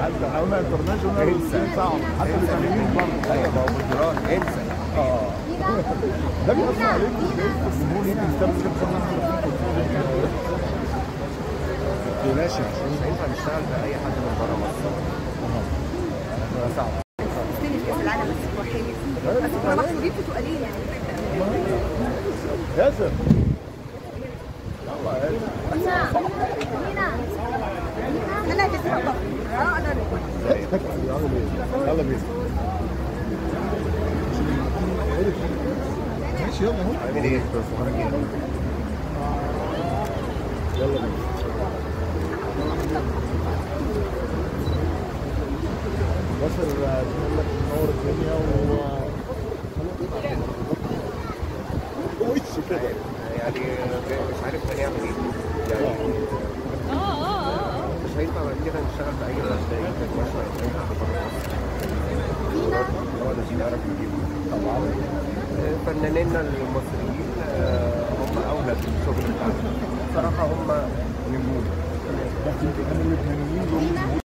حتى قلنا انترناشونال صعب حتى الفنانين برضه ايوه ما هو جدران انسى اه ده بيأثر عليك الجمهور يمكن يستمر كده بلاش مش هينفع نشتغل باي حد من بره مصر صعب تاني في كاس العالم بس هو حلو بس كنا محظوظين في سؤالين يعني ياسر يلا يا ياسر انا كسبت اه انا يلا بينا يلا بينا ماشي يلا اهو عامل ايه؟ يلا بينا بصر بيقول لك منور الدنيا و وش كده يعني مش عارف هنعمل ايه يعني مش هينفع بعد كده نشتغل باي بلد انترناشونال باي حد بره مصر هو الذين يعرف يجيبه طبعا فنانينا المصريين آه، هم اولى بالشغل بتاعنا صراحه هم نجوم بس يمكن كانوا اللبنانيين دول